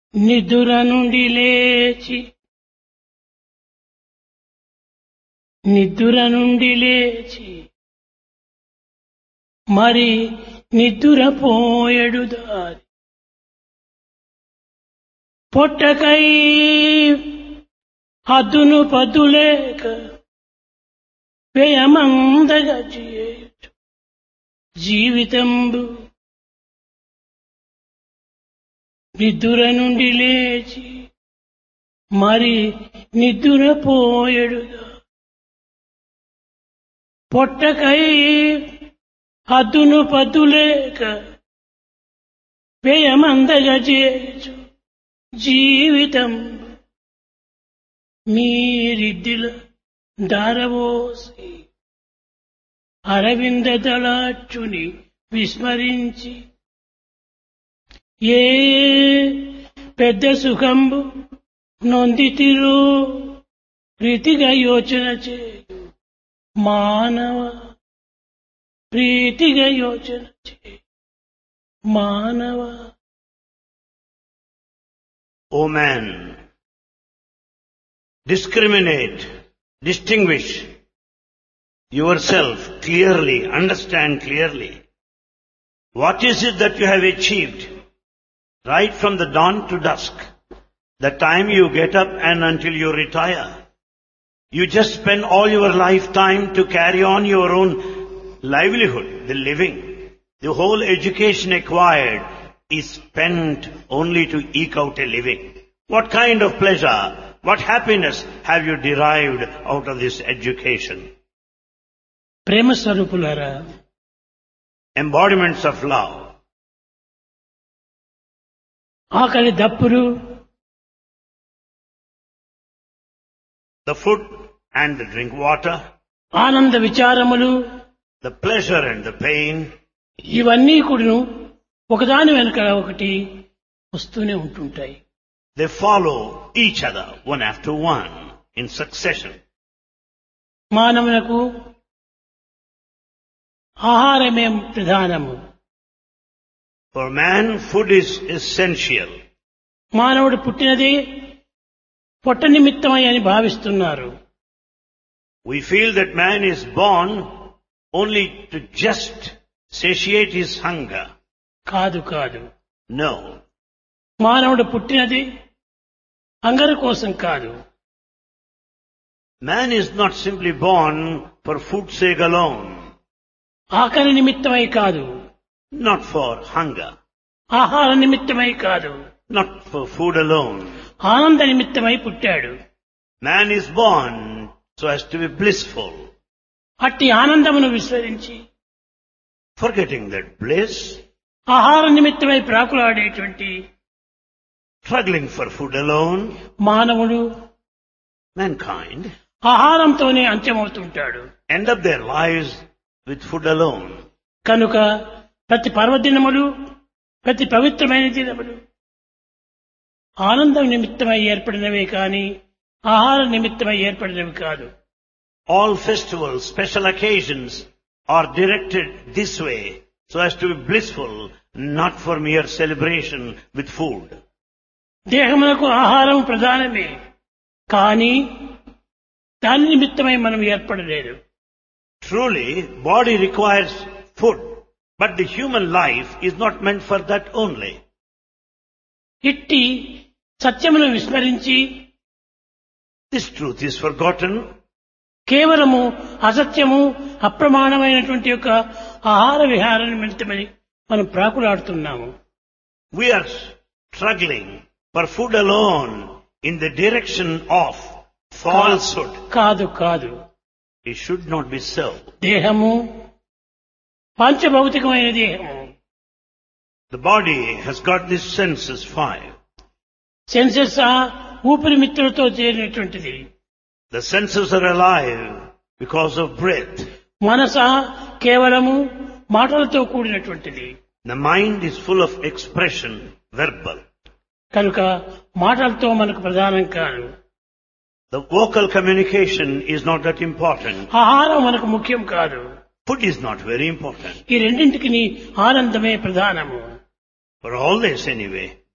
నిదుర నుండి లేచి నిద్దుర నుండి లేచి మరి నిద్దురపోయడు దారి పొట్టకై హద్దును పద్దులేక వ్యయమందగా చేయొచ్చు జీవితంబు నిద్దుర నుండి లేచి మరి నిద్దురపోయడుగా పొట్టకై హద్దును పద్దులేక వ్యయమందగా చేయొచ్చు జీవితం మీరిద్దిల దారవోసి అరవింద దళాచుని విస్మరించి ఏ పెద్ద సుఖంబు నొందితిరో ప్రీతిగా యోచన చేయు మానవ ప్రీతిగా యోచన చేయు మానవ O man, discriminate, distinguish yourself clearly, understand clearly. What is it that you have achieved right from the dawn to dusk, the time you get up and until you retire? You just spend all your lifetime to carry on your own livelihood, the living. The whole education acquired is spent only to eke out a living. What kind of pleasure, what happiness have you derived out of this education? ప్రేమ స్వరూపులారా Embodiments of love. ఆకలి దప్పులు The food and the drink water, ఆనంద విచారములు the pleasure and the pain, ఇవన్నీ కూడాను ఒకదాని వెనుక ఒకటి వస్తూనే ఉంటుంటాయి they follow each other one after one in succession. మానవునకు ఆహారమే ప్రధానము For man, food is essential. మానవుడు పుట్టినది పొట్ట నిమిత్తమై అని భావిస్తున్నారు We feel that man is born only to just satiate his hunger. కాదు కాదు No. మానవుడు పుట్టినది అంగర కోసం కాదు Man is not simply born for food's sake alone, ఆకలి నిమిత్తమై కాదు not for hunger, ఆహార నిమిత్తమై కాదు not for food alone. ఆనంద నిమిత్తమై పుట్టాడు Man is born so as to be blissful, అట్టి ఆనందమును విస్మరించి forgetting that bliss, ఆహార నిమిత్తమై ప్రాకులాడేటువంటి struggling for food alone, మానవుడు mankind ఆహారంతోనే అంత్యమవుతుంటాడు end up their lives with food alone. కనుక ప్రతి పర్వదినములు ప్రతి పవిత్రమైన దినములు ఆనందం నిమిత్తమై ఏర్పడినవే కాని ఆహార నిమిత్తమై ఏర్పడినవి కాదు All festivals, special occasions are directed this way so as to be blissful, not for mere celebration with food. దేహమునకు ఆహారం ప్రధానమే కానీ దాని నిమిత్తమై మనం ఏర్పడలేదు Truly, body requires food, but the human life is not meant for that only. ఇట్టి సత్యమును విస్మరించి This truth is forgotten. కేవలము అసత్యము అప్రమాణమైనటువంటి యొక్క ఆహార విహార నిమిత్తమని మనం ప్రాకులాడుతున్నాము We are struggling for food alone in the direction of falsehood. కాదు కాదు It should not be so. దేహము పంచభౌతికమైన దేహము The body has got these senses five. Senses ఆ ఊపిరి మిత్రులతో చేరినటువంటిది The senses are alive because of breath. మనస కేవలము మాటలతో కూడినటువంటిది The mind is full of expression, verbal. కనుక మాటలతో మనకు ప్రధానం కాదు The vocal communication is not that important. ఆహారం మనకు ముఖ్యం కాదు Food is not very important. ఈ రెండింటికి ఆనందమే ప్రధానము For all this anyway,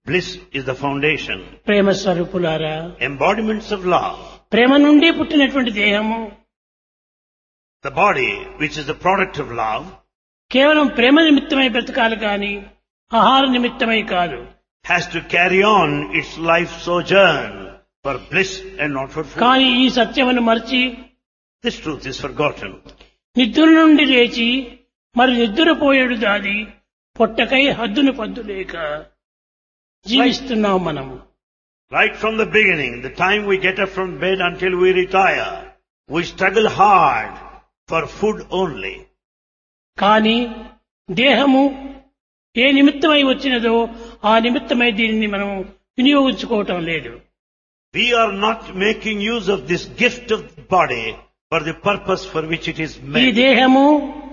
Bliss is the foundation. ప్రేమ స్వరూపులారా Embodiments of love. ప్రేమ నుండి పుట్టినటువంటి దేహము The body, which is the product of love, కేవలం ప్రేమ నిమిత్తమై బ్రతకాలి కాని ఆహార నిమిత్తమై కాదు has to carry on its life sojourn for bliss and not for food. కానీ ఈ సత్యమును మర్చి This truth is forgotten. నిద్ర నుండి లేచి మరి నిద్రపోయేడు దాది పొట్టకై హద్దును పద్దు లేక జీవిస్తున్నాం మనము Right from the beginning, the time we get up from bed until we retire, we struggle hard for food only. కానీ దేహము ఏ నిమిత్తమై వచ్చినదో ఆ నిమిత్తమై దీనిని మనం వినియోగించుకోవటం లేదు We are not making use of this gift of the body for the purpose for which it is ఈ made. దేహము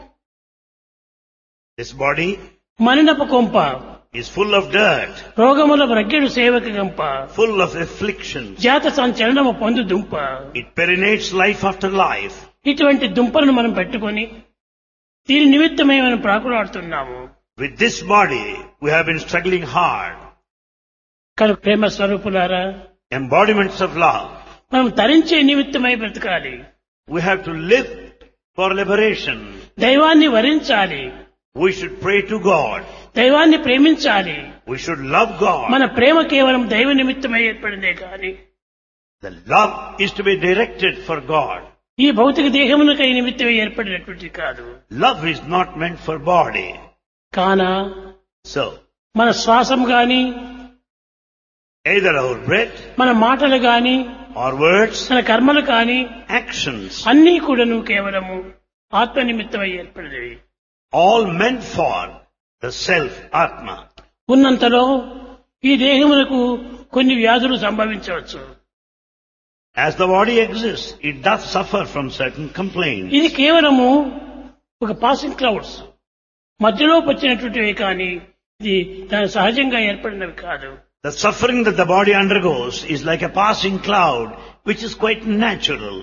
This body మనినపు కొంప is full of dirt, రోగముల రగ్గెడు సేవక గంప full of afflictions. జాత సంచలనము పొందు దుంప It perinates life after life. ఇటువంటి దుంపలను మనం పెట్టుకొని దీని నిమిత్తమై మనం ప్రాకులాడుతున్నాము With this body, we have been struggling hard. కనుక ప్రేమ స్వరూపులారా Embodiments of love. మనం తరించే నిమిత్తమై బ్రతకాలి We have to live for liberation. దైవాన్ని వరించాలి We should pray to God. దైవాన్ని ప్రేమించాలి We should love God. మన ప్రేమ కేవలం దైవ నిమిత్తమై ఏర్పడిందే కానీ The love is to be directed for God. ఈ భౌతిక దేహమునకై నిమిత్తమై ఏర్పడినటువంటి కాదు Love is not meant for body. కాన So, మన శ్వాసం గాని either our breath మన మాటలు గాని or words, మన కర్మలు కాని actions, అన్నీ కూడాను కేవలము ఆత్మ నిమిత్తమై ఏర్పడినవి all meant for the self, Atma. ఉన్నంతలో ఈ దేహమునకు కొన్ని వ్యాధులు సంభవించవచ్చు As the body exists, it does suffer from certain complaints. ఇది కేవలము ఒక పాసింగ్ క్లౌడ్స్ మధ్యలో వచ్చినటువంటివి కానీ ఇది దాని సహజంగా ఏర్పడినవి కాదు The suffering that the body undergoes is like a passing cloud, which is quite natural.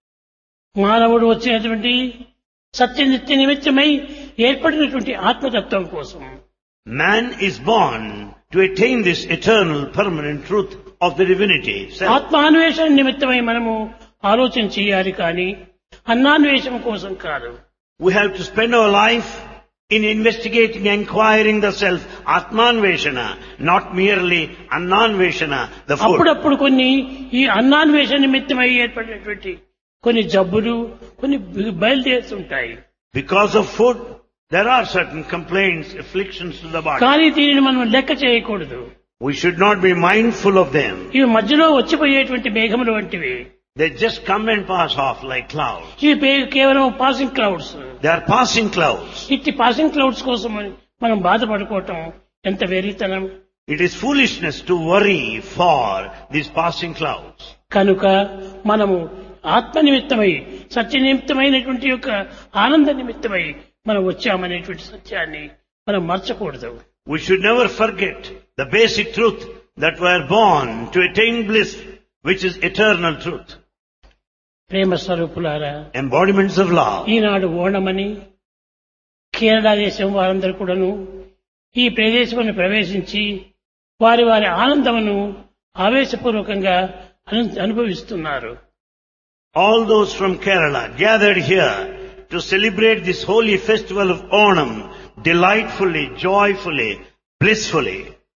మానవుడు వచ్చినటువంటి సత్య నిత్య నిమిత్తమై ఏర్పడినటువంటి ఆత్మతత్వం కోసం Man is born to attain this eternal, permanent truth of the divinity. self. ఆత్మాన్వేషణ నిమిత్తమై మనము ఆలోచన చేయాలి కానీ అన్నాన్వేషణ కోసం కాదు We have to spend our life in investigating, inquiring the self, Atmanveshana, not merely Annanveshana, the food. అప్పుడప్పుడు కొన్ని ఈ అన్నాన్వేషణ నిమిత్తమై ఏర్పడినటువంటి కొన్ని జబ్బులు కొన్ని బయలుదేరుతుంటాయి Because of food, there are certain complaints, afflictions to the body. కానీ దీనిని మనం లెక్క చేయకూడదు We should not be mindful of them. ఇవి మధ్యలో వచ్చిపోయేటువంటి మేఘములు వంటివి They just come and pass off like clouds. ఇవి పే- కేవలం passing clouds They are passing clouds. ఇట్టి పాసింగ్ క్లౌడ్స్ కోసం మనం బాధపడుకోవటం ఎంత వెర్రితనం It is foolishness to worry for these passing clouds. కనుక మనము ఆత్మ నిమిత్తమై సత్య నిమిత్తమైనటువంటి యొక్క ఆనంద నిమిత్తమై మనం వచ్చామనేటువంటి సత్యాన్ని మనం మర్చకూడదు We should never forget the basic truth that we are born to attain bliss, which is eternal truth. ప్రేమ స్వరూపులారా Embodiments of love. ఈనాడు ఓణమని కేరళ దేశం వారందరూ కూడాను ఈ ప్రదేశమును ప్రవేశించి వారి వారి ఆనందమును ఆవేశపూర్వకంగా అను- అనుభవిస్తున్నారు All those from Kerala gathered here to celebrate this holy festival of Onam delightfully, joyfully, blissfully.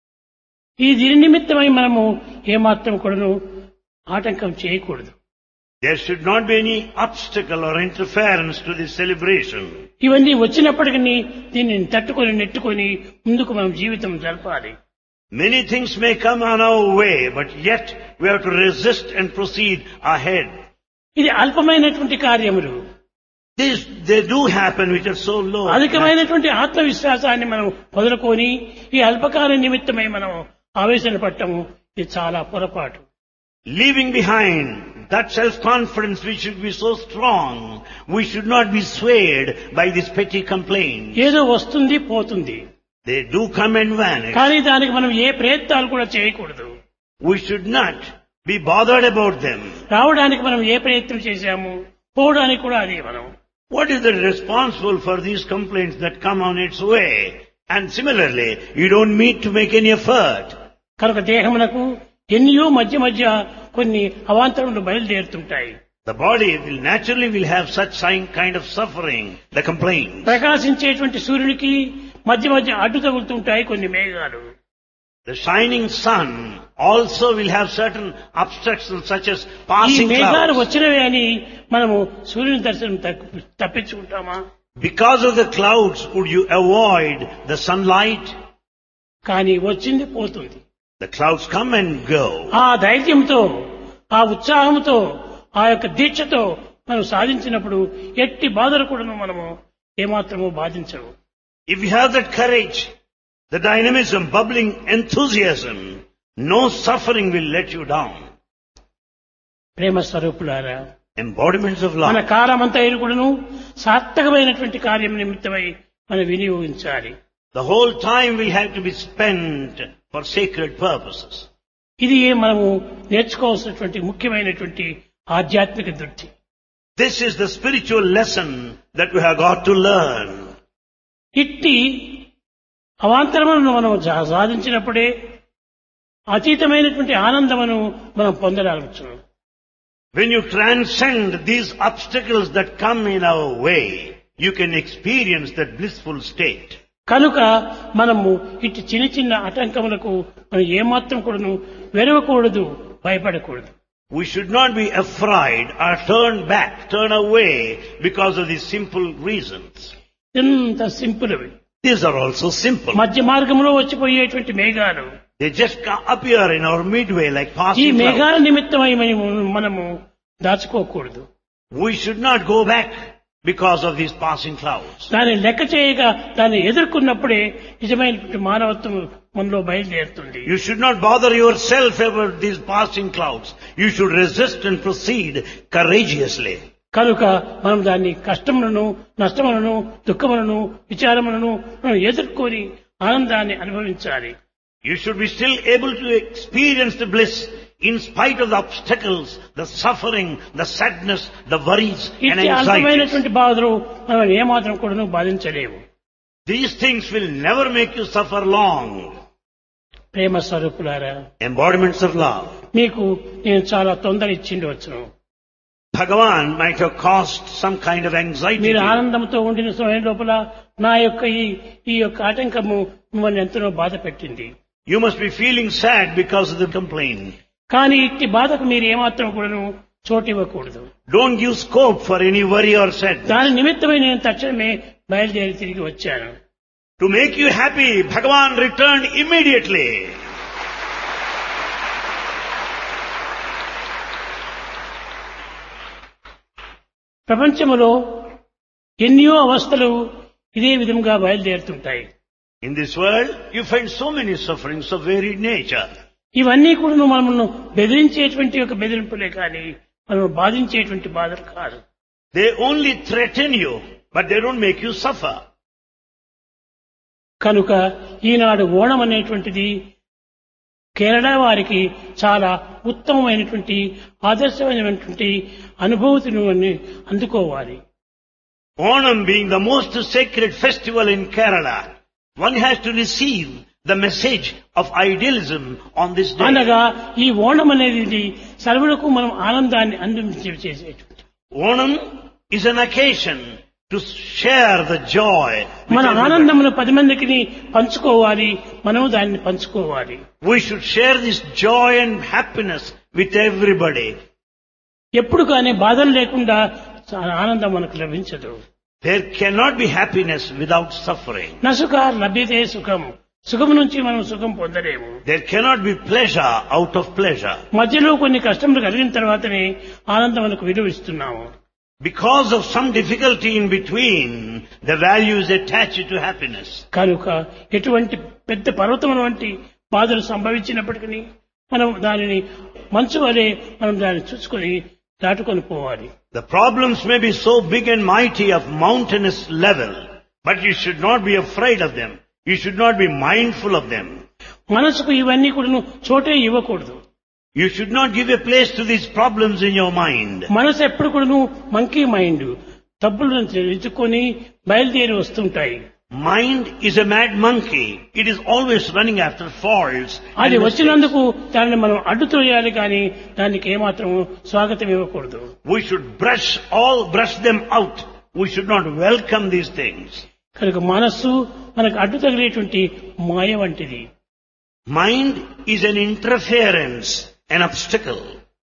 ఈ దీని నిమిత్తమై మనము ఏమాత్రం కూడాను ఆటంకం చేయకూడదు There should not be any obstacle or interference to this celebration. ఇవన్నీ వచ్చినప్పటికీ దీనిని తట్టుకొని నెట్టుకొని ముందుకు మనం జీవితం జరపాలి Many things may come on our way, but yet we have to resist and proceed ahead. ఇది అల్పమైనటువంటి కార్యములు These, they do happen which are so low. అధికమైనటువంటి ఆత్మవిశ్వాసాన్ని మనం వదులుకొని ఈ అల్పకాల నిమిత్తమై మనం ఆవేశన పట్టము ఇది చాలా పొరపాటు Leaving behind that self-confidence which should be so strong, we should not be swayed by these petty complaints. ఏదో వస్తుంది పోతుంది They do come and vanish. కానీ దానికి మనం ఏ ప్రయత్నాలు కూడా చేయకూడదు We should not be bothered about them. రావడానికి మనం ఏ ప్రయత్నం చేశాము పోవడానికి కూడా అదే మనం What is the responsible for these complaints that come on its way? And similarly, you don't need to make any effort. కనుక దేహమునకు ఎన్నో మధ్య మధ్య కొన్ని అవాంతరములు బయలుదేరుతుంటాయి The body will naturally will have such sign- kind of suffering, the complaint. ప్రకాశించేటువంటి సూర్యునికి మధ్య మధ్య అడ్డు తగులుతుంటాయి కొన్ని మేఘాలు The shining sun also will have certain obstructions such as ఈ passing మేఘాలు clouds. వచ్చినవే అని మనము సూర్యుని దర్శనం తప్ప- తప్పించుకుంటామా Because of the clouds, would you avoid the sunlight? కానీ వచ్చింది పోతుంది The clouds come and go. ఆ ధైర్యంతో ఆ ఉత్సాహంతో ఆ యొక్క దీక్షతో మనం సాధించినప్పుడు ఎట్టి బాధలు కూడా మనము ఏమాత్రము బాధించవు If you have that courage, the dynamism, bubbling enthusiasm, no suffering will let you down. ప్రేమ స్వరూపులారా Embodiments of మన love. కాలమంతా కూడాను సార్థకమైనటువంటి కార్యం నిమిత్తమై మనం వినియోగించాలి The whole time will have to be spent for sacred purposes. ఇది మనము నేర్చుకోవాల్సినటువంటి ముఖ్యమైనటువంటి ఆధ్యాత్మిక దృష్టి This is the spiritual lesson that we have got to learn. ఇట్టి అవాంతరములను మనం జా- సాధించినప్పుడే అతీతమైనటువంటి ఆనందమును మనం పొందడానికి When you transcend these obstacles that come in our way, you can experience that blissful state. కనుక మనము ఇట్టి చిన్న చిన్న ఆటంకములకు మనం ఏమాత్రం కూడాను వెరవకూడదు భయపడకూడదు We should not be afraid or turn back, turn away because of these simple reasons. ఎంత సింపుల్ అవి These are also simple. మధ్య మార్గంలో వచ్చిపోయేటువంటి మేఘాలు They just ca- appear in our midway like ఈ passing clouds. మేఘాల నిమిత్తమై మనము మనము దాచుకోకూడదు We should not go back because of these passing clouds. దాన్ని లెక్క చేయగా దాన్ని ఎదుర్కొన్నప్పుడే నిజమైనటువంటి మానవత్వం మనలో బయలుదేరుతుంది You should not bother yourself about these passing clouds. You should resist and proceed courageously. కనుక మనం దాన్ని కష్టములను నష్టములను దుఃఖములను విచారములను మనం ఎదుర్కొని ఆనందాన్ని అనుభవించాలి You should be still able to experience the bliss in spite of the obstacles, the suffering, the sadness, the worries and ఇట్టి anxieties. అల్పమైనటువంటి బాధలు మనం ఏమాత్రం కూడా బాధించలేము These things will never make you suffer long. ప్రేమ స్వరూపులారా Embodiments of love. మీకు నేను చాలా తొందర ఇచ్చిండి వచ్చును Bhagavan might have caused some kind of anxiety. మీరు to you. ఆనందంతో ఉండిన సమయం లోపల నా యొక్క ఈ ఈ యొక్క ఆటంకము మిమ్మల్ని ఎంతనో బాధ పెట్టింది You must be feeling sad because of the complaint. కానీ ఇట్టి బాధకు మీరు ఏమాత్రం కూడాను చోటు ఇవ్వకూడదు Don't give scope for any worry or sadness. దాని నిమిత్తమై నేను తక్షణమే బయలుదేరి తిరిగి వచ్చాను To make you happy, Bhagavan returned immediately. ప్రపంచములో ఎన్నో అవస్థలు ఇదే విధంగా బయలుదేరుతుంటాయి In this world, you find so many sufferings of varied nature. ఇవన్నీ కూడా మనల్ని బెదిరించేటువంటి ఒక బెదిరింపులే కానీ మనం బాధించేటువంటి బాధలు కాదు They only threaten you, but they don't make you suffer. కనుక ఈనాడు ఓణం అనేటువంటిది కేరళ వారికి చాలా ఉత్తమమైనటువంటి ఆదర్శమైనటువంటి అనుభూతిని అన్ని అందుకోవాలి Onam being the most sacred festival in Kerala, one has to receive the message of idealism on this day. అనగా ఈ ఓణం అనేది సర్వులకు మనం ఆనందాన్ని అందించే చేసేటువంటి Onam is an occasion to share the joy. with మన everybody. ఆనందమును పది మందికి పంచుకోవాలి మనము దాన్ని పంచుకోవాలి We should share this joy and happiness with everybody. ఎప్పుడు కానీ బాధలు లేకుండా ఆనందం మనకు లభించదు There cannot be happiness without suffering. నసుక లభ్యతే సుఖం సుఖం నుంచి మనం సుఖం పొందలేము There cannot be pleasure out of pleasure. మధ్యలో కొన్ని కష్టములు కలిగిన తర్వాతనే ఆనందం మనకు విలువిస్తున్నాము Because of some difficulty in between, the value is attached to happiness. కనుక ఎటువంటి పెద్ద పర్వతం వంటి బాధలు సంభవించినప్పటికీ మనం దానిని మంచు వలె మనం దాన్ని చూసుకొని దాటుకొని పోవాలి The problems may be so big and mighty of mountainous level, but you should not be afraid of them. You should not be mindful of them. మనసుకు ఇవన్నీ కూడా చోటే ఇవ్వకూడదు You should not give a place to these problems in your mind. మనసు ఎప్పుడు కూడా monkey mind తప్పులను వెతుక్కొని బయలుదేరి వస్తుంటాయి Mind is a mad monkey. It is always running after faults. and అది mistakes. వచ్చినందుకు దానిని మనం అడ్డు తోయాలి కానీ దానికి ఏమాత్రం స్వాగతం ఇవ్వకూడదు We should brush all, brush them out. We should not welcome these things. కనుక మనస్సు మనకు అడ్డు తగిలేటువంటి మాయ వంటిది Mind is an interference, an obstacle.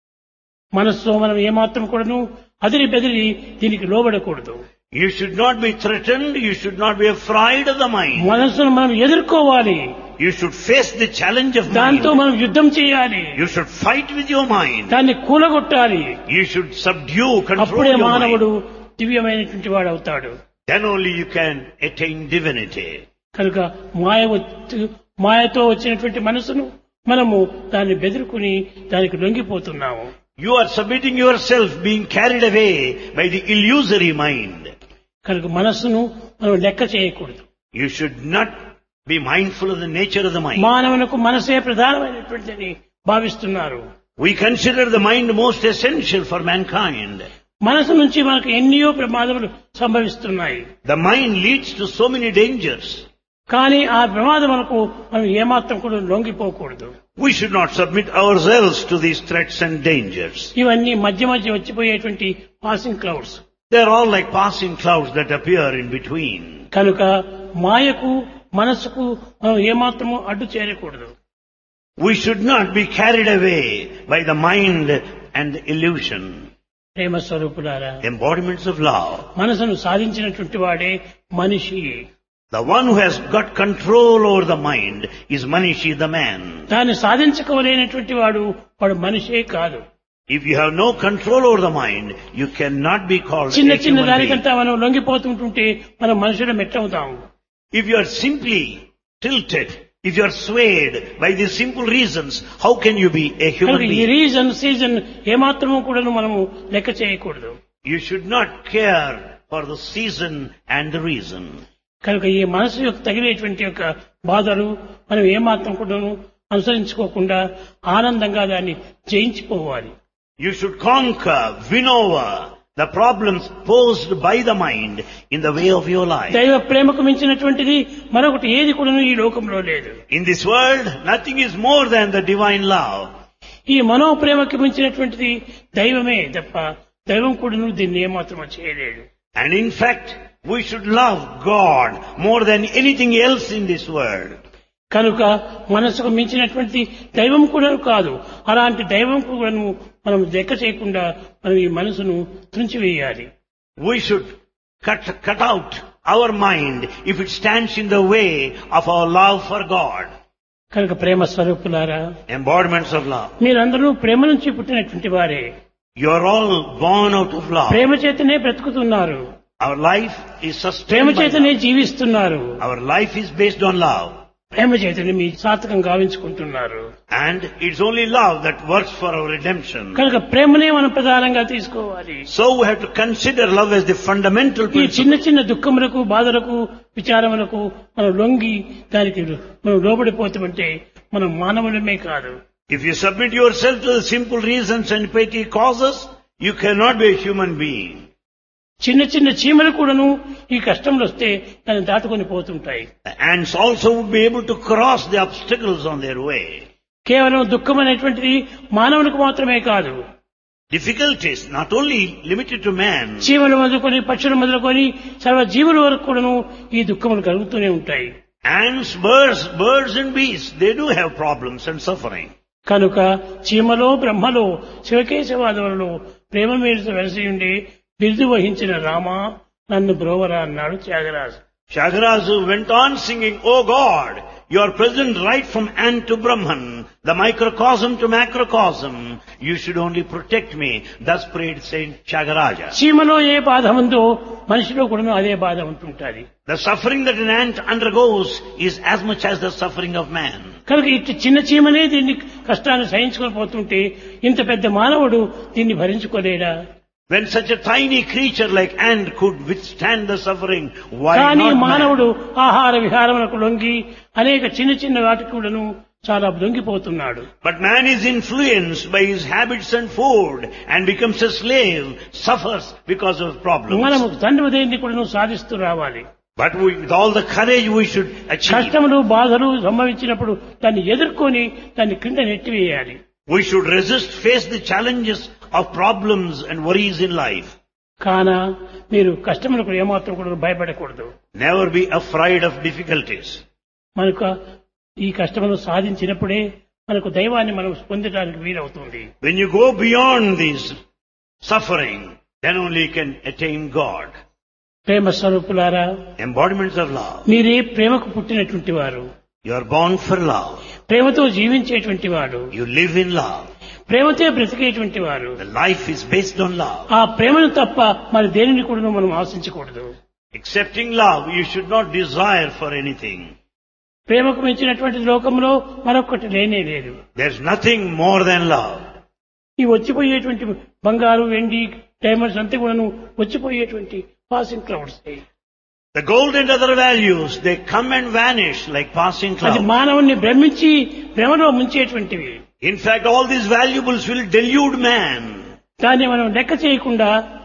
మనస్సుతో మనం ఏమాత్రం కూడాను అదిరి బెదిరి దీనికి లోబడకూడదు You should not be threatened. You should not be afraid of the mind. మనస్సును మనం ఎదుర్కోవాలి You should face the challenge of దాంతో mind. మనం యుద్ధం చేయాలి You should fight with your mind. దాన్ని కూలగొట్టాలి You should subdue, control అప్పుడే your మానవుడు mind. దివ్యమైనటువంటి వాడు అవుతాడు Then only you can attain divinity. కనుక మాయ వచ్చి- మాయతో వచ్చినటువంటి మనసును మనము దాన్ని బెదిరుకుని దానికి లొంగిపోతున్నాము You are submitting yourself, being carried away by the illusory mind. కనుక మనస్సును మనం లెక్క చేయకూడదు You should not be mindful of the nature of the mind. మానవులకు మనసే ప్రధానమైనటువంటిదని భావిస్తున్నారు We consider the mind most essential for mankind. మనసు నుంచి మనకు ఎన్నో ప్రమాదములు సంభవిస్తున్నాయి The mind leads to so many dangers. కానీ ఆ ప్రమాదములకు మనం ఏమాత్రం కూడా లొంగిపోకూడదు We should not submit ourselves to these threats and dangers. ఇవన్నీ మధ్య మధ్య వచ్చిపోయేటువంటి passing clouds They are all like passing clouds that appear in between. కనుక మాయకు మనస్సుకు మనం ఏమాత్రము అడ్డు చేరకూడదు We should not be carried away by the mind and the illusion. ప్రేమ స్వరూపులారా Embodiments of love. మనసును సాధించినటువంటి వాడే మనిషి The one who has got control over the mind is Manishi the man. దాన్ని సాధించుకోలేనటువంటి వాడు వాడు మనిషే కాదు If you have no control over the mind, you cannot be called చిన్న a చిన్న human being. దానికంతా మనం లొంగిపోతుంటుంటే మనం మనుషులు మెట్టవుతాము If you are simply tilted, if you are swayed by these simple reasons, how can you be a human కనుక ఈ being? Reason season ఏమాత్రము కూడా మనము లెక్క చేయకూడదు You should not care for the season and the reason. కనుక ఈ మనసు యొక్క తగిలేటువంటి యొక్క బాధలు మనం ఏమాత్రం కూడా అనుసరించుకోకుండా ఆనందంగా దాన్ని జయించిపోవాలి You should conquer, win over the problems posed by the mind in the way of your life. దైవ ప్రేమకు మించినటువంటిది మరొకటి ఏది కూడా ఈ లోకంలో లేదు In this world, nothing is more than the divine love. ఈ మనోప్రేమకి మించినటువంటిది దైవమే తప్ప దైవం కూడా దీన్ని ఏమాత్రం చేయలేడు And in fact, we should love God more than anything else in this world. కనుక మనసుకు మించినటువంటి దైవం కూడా కాదు అలాంటి దైవం కూడా మనం లెక్క చేయకుండా మనం ఈ మనసును తుంచివేయాలి We should cut, cut out our mind if it stands in the way of our love for God. కనుక ప్రేమ స్వరూపులారా Embodiments of love. మీరందరూ ప్రేమ నుంచి పుట్టినటువంటి వారే You are all born out of love. ప్రేమ చేతనే బ్రతుకుతున్నారు Our life is Prema sustained by చేతనే love. జీవిస్తున్నారు Our life is based on love. ప్రేమ చేతనే మీ సార్థకం గావించుకుంటున్నారు And it's only love that works for our redemption. కనుక ప్రేమనే మనం ప్రధానంగా తీసుకోవాలి So we have to consider love as the fundamental ఈ principle. చిన్న చిన్న దుఃఖములకు బాధలకు విచారములకు మనం లొంగి దానికి మనం లోబడిపోతామంటే మనం మానవులమే కాదు If you submit yourself to the simple reasons and petty causes, you cannot be a human being. చిన్న చిన్న చీమలు కూడాను ఈ కష్టంలో వస్తే దాన్ని దాటుకొని పోతుంటాయి The ants also would be able to cross the obstacles on their way. కేవలం దుఃఖం అనేటువంటిది మానవునికి మాత్రమే కాదు Difficulties not only limited to man, చీమలు మొదలుకొని పక్షులు మొదలుకొని సర్వ జీవుల వరకు కూడాను ఈ దుఃఖములు కలుగుతూనే ఉంటాయి ants, birds, birds and beasts, they do have problems and suffering. కనుక చీమలో బ్రహ్మలో శివకేశవాదవులలో ప్రేమ మీద వెలసి ఉండి బిరుదు వహించిన రామ నన్ను బ్రోవరా అన్నాడు Tyagaraju Shagarazu went on singing, O God, you are present right from ant to Brahman, the microcosm to macrocosm. You should only protect me. Thus prayed Saint Shagaraja. చీమలో ఏ బాధ ఉందో మనిషిలో కూడా అదే బాధ ఉంటుంటుంది The suffering that an ant undergoes is as much as the suffering of man. కనుక ఇట్టి చిన్న చీమనే దీన్ని కష్టాన్ని సహించుకొని పోతుంటే ఇంత పెద్ద మానవుడు దీన్ని భరించుకోలేడా When such a tiny creature like ant could withstand the suffering, why కానీ not man? మానవుడు ఆహార విహారములకు లొంగి అనేక చిన్న చిన్న వాటికి కూడాను చాలా లొంగిపోతున్నాడు But man is influenced by his habits and food and becomes a slave, suffers because of problems. మనము తండ్రి దేన్ని కూడాను సాధిస్తూ రావాలి But we, with all the courage we should achieve, కష్టములు బాధలు సంభవించినప్పుడు దాన్ని ఎదుర్కొని దాన్ని క్రింద నెట్టివేయాలి we should resist, face the challenges of problems and worries in life. కాన మీరు కష్టములకు ఏమాత్రం కూడా భయపడకూడదు Never be afraid of difficulties. మనకు ఈ కష్టమును సాధించినప్పుడే మనకు దైవాన్ని మనం పొందడానికి వీలవుతుంది When you go beyond this suffering, then only you can attain God. ప్రేమ స్వరూపులారా Embodiments of love. మీరే ప్రేమకు పుట్టినటువంటి వారు You are born for love. ప్రేమతో జీవించేటువంటి వాడు You live in love. ప్రేమతో బ్రతికేటువంటి వారు The life is based on love. ఆ ప్రేమను తప్ప మరి దేనిని కూడా మనం ఆశించకూడదు Accepting love, you should not desire for anything. ప్రేమకు మించినటువంటి లోకంలో మరొకటి లేనే లేదు There's nothing more than love. ఈ వచ్చిపోయేటువంటి బంగారు వెండి డైమండ్స్ అంతా కూడాను వచ్చిపోయేటువంటి passing clouds The gold and other values, they come and vanish like passing అది clouds. మానవుణ్ణి భ్రమించి భ్రమలో ముంచేటువంటివి In fact, all these valuables will delude man. దాన్ని మనం లెక్క చేయకుండా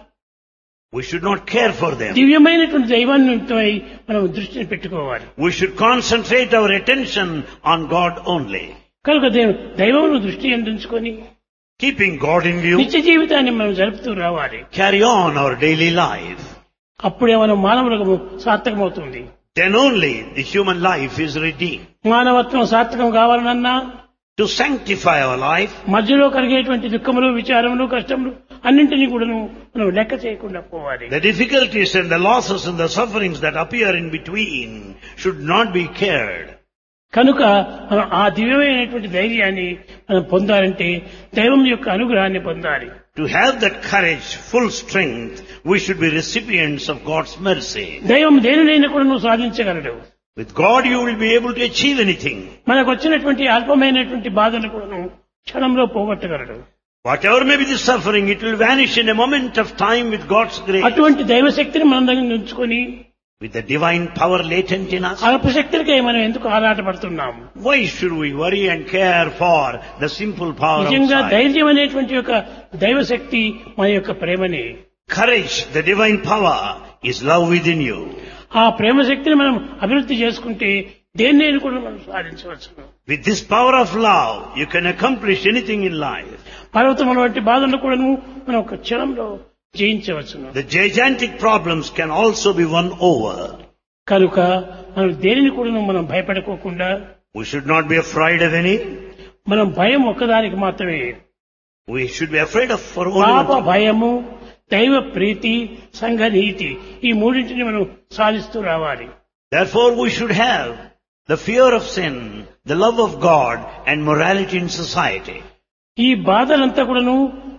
We should not care for them. దివ్యమైనటువంటి దైవాన్నిమిత్తమై మనం దృష్టిని పెట్టుకోవాలి We should concentrate our attention on God only. కనుక దేవ్- దైవమును దృష్టి అందించుకొని Keeping God in view, నిత్య జీవితాన్ని మనం జరుపుతూ రావాలి carry on our daily life. అప్పుడే మనం మానవులకు సార్థకమవుతుంది Then only the human life is redeemed. మానవత్వం సార్థకం కావాలనన్నా To sanctify our life, మధ్యలో కలిగేటువంటి దుఃఖములు విచారములు కష్టములు అన్నింటినీ కూడాను మనం లెక్క చేయకుండా పోవాలి the difficulties and the losses and the sufferings that appear in between should not be cared. కనుక మనం ఆ దివ్యమైనటువంటి ధైర్యాన్ని మనం పొందాలంటే దైవం యొక్క అనుగ్రహాన్ని పొందాలి To have that courage, full strength, we should be recipients of God's mercy. దైవం దేనినైనా కూడా నువ్వు సాధించగలడు With God you will be able to achieve anything. మనకు వచ్చినటువంటి అల్పమైనటువంటి బాధలు కూడాను క్షణంలో పోగొట్టగలడు Whatever may be the suffering, it will vanish in a moment of time with God's grace. అటువంటి దైవశక్తిని మన దగ్గర ఉంచుకొని With the divine power latent in us. అల్పశక్తులకై మనం ఎందుకు ఆరాటపడుతున్నాము Why should we worry and care for the simple power నిజంగా outside? ధైర్యం అనేటువంటి యొక్క దైవశక్తి మన యొక్క ప్రేమని Courage, the divine power, is love within you. ఆ ప్రేమ శక్తిని మనం అభివృద్ధి చేసుకుంటే దేన్నైనా కూడా మనం సాధించవచ్చు With this power of love, you can accomplish anything in life. పర్వతముల వంటి బాధలను కూడాను మనం ఒక క్షణంలో జయించవచ్చును The gigantic problems can also be won over. కనుక మనం దేనిని కూడా మనం భయపడుకోకుండా We should not be afraid of any. మనం భయం ఒక్కదానికి మాత్రమే We should be afraid of for only పాప one thing. భయము దైవ ప్రీతి సంఘనీతి ఈ మూడింటిని మనం సాధిస్తూ రావాలి Therefore, we should have the fear of sin, the love of God, and morality in society. ఈ బాధలంతా కూడాను